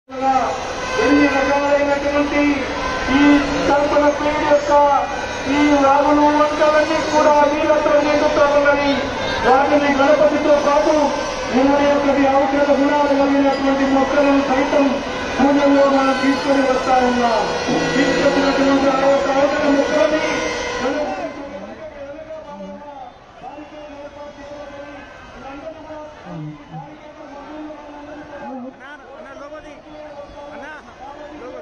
ఎన్ని రకాలైనటువంటి ఈ కల్పన క్రీడ యొక్క ఈ రాగులు వంటలన్నీ కూడా నీళ్లతో నిండుతూ ఉన్నవి వాటిని గణపతితో పాటు ఇరవై ఒకటి ఔషధ గుణాలు కలిగినటువంటి మొక్కలను సైతం పూజల్లో మనం తీసుకొని వస్తా ఉన్నాం తీసుకొచ్చినటువంటి ఆ యొక్క ఔషధ మొక్కలని గణపతికి అన్నా లోపది అన్నా లోపల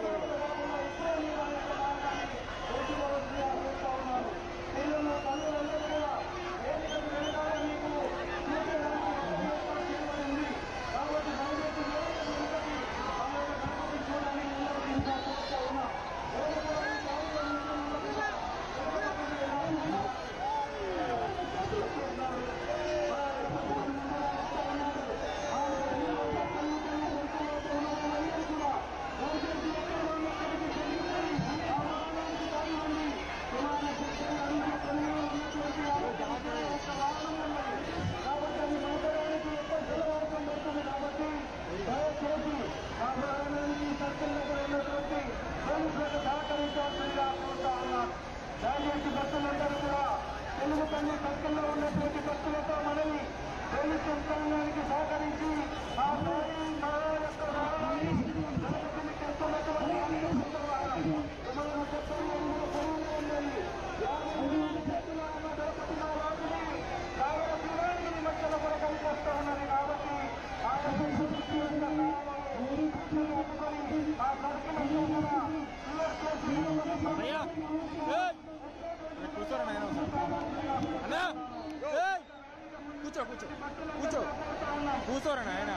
దయచేసి భక్తులందరూ కూడా తెలుగు తల్లి సర్కిల్లో ఉన్నటువంటి భక్తులతో మనవి పోలీసు యంత్రాంగానికి సహకరించి ఆ సాయి మా యొక్క రామాన్ని గణపతిని తెస్తున్నటువంటి అన్ని ద్వారా విమాన చక్రంలో పొరుగులో ఉన్నది యాభై మంది భక్తుల ఉన్న గణపతి మా రాజుని కావల శివానికి మధ్యల కూడా కనిపిస్తూ ఉన్నది కాబట్టి ఆ యొక్క శక్తి యొక్క నామము అందుకొని ఆ సర్కిల్ అంతా కూడా క్లియర్ చేసి అయ్యా ఏయ్! అన్న, కూర్చోరా నాయన ఒకసారి. అన్నా ఏయ్! కూర్చో కూర్చో కూర్చో కూర్చోరా నాయన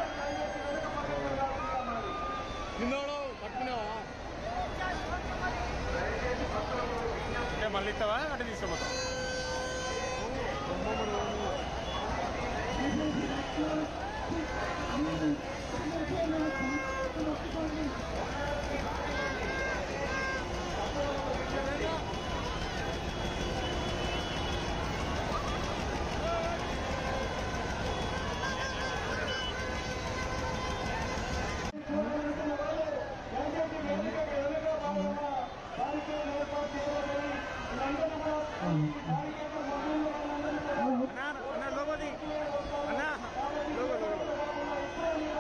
నిన్నోడు పట్టుకున్నావా అంటే మళ్ళీ ఇస్తావా అంటే తీసుకోపోతావా అన్నా అన్న లోపది అన్నా లోపల లోపల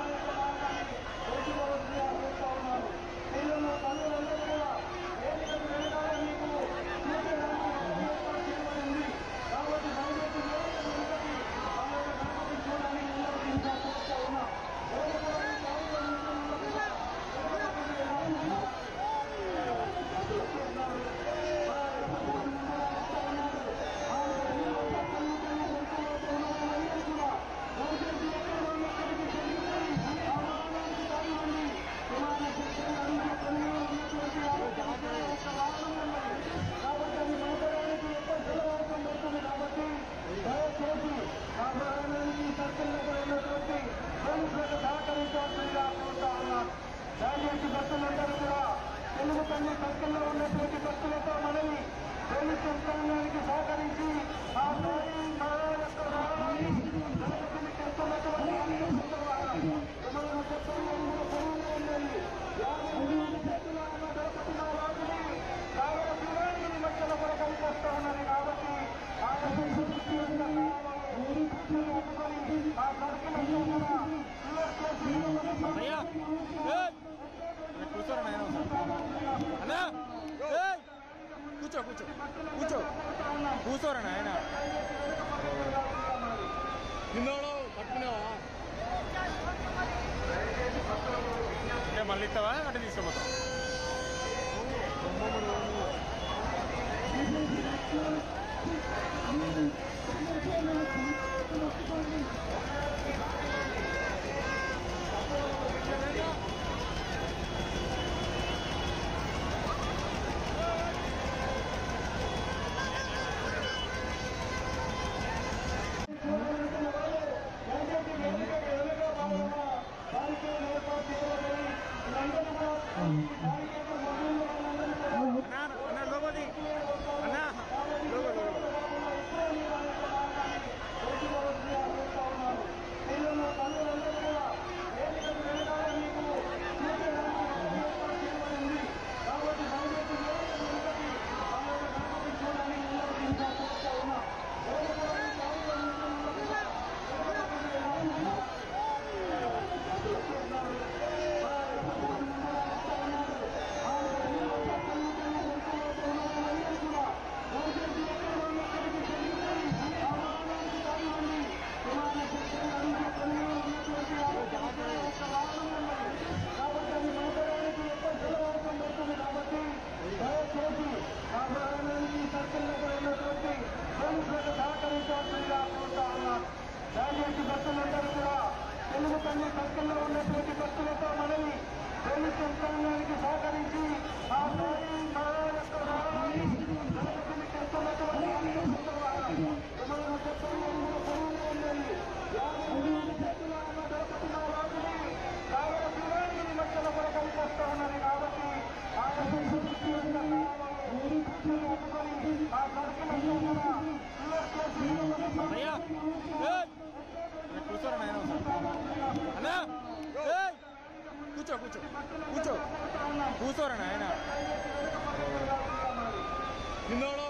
దయచేసి భక్తులందరూ కూడా తెలుగు తల్లి సర్కిల్లో ఉన్నటువంటి భక్తులతో మనవి పోలీసు యంత్రాంగానికి సహకరించి ఆ సాయి మా యొక్క రామాన్ని గణపతిని తెస్తున్నటువంటి అన్ని ద్వారా విమాన చక్రంలో పొరుగులో ఉన్నది యాభై మంది భక్తుల ఉన్న గణపతి మా రాజుని కావల శివానికి మధ్యలో కూడా కనిపిస్తూ ఉన్నది కాబట్టి ఆ యొక్క శక్తి యొక్క నామము అందుకొని ఆ సర్కిల్ అంతా కూడా క్లియర్ చేసి అయ్యా ఏయ్! అన్న, కూర్చోరా నాయన ఒకసారి. అన్నా ఏయ్! కూర్చో కూర్చో కూర్చో కూర్చోరా నాయన నిన్నోడు పట్టుకున్నావా అంటే మళ్ళీ ఇస్తావా అంటే తీసుకోపోతావా అన్నా అన్న లోపది అన్నా లోపల లోపల తల్లి సర్కిల్లో ఉన్నటువంటి భక్తులతో మనవి పోలీసు యంత్రాంగానికి సహకరించి ఆ సాయి మహా యొక్క రావాలని జనగతిని చేస్తున్నటువంటి సుమారు డెబ్బై ఎనిమిది పొరుగులు ఉండండి యాభై ఎనిమిది చేతుల ఉన్న గణపతి మహారాజుని కావల శివానికి మధ్యన కూడా కనిపిస్తూ ఉన్నది కాబట్టి ఆ యొక్క శక్తి యొక్క కావాలి అందుకొని ఆ సర్కిల్ అంతా కూడా క్లియర్ చేసి అయ్యా ఏయ్! ఇక్కడ కూర్చోరా నాయన ఒకసారి అన్నా ఏయ్! కూర్చో కూర్చో కూర్చో కూర్చోరా నాయన నిన్నోడు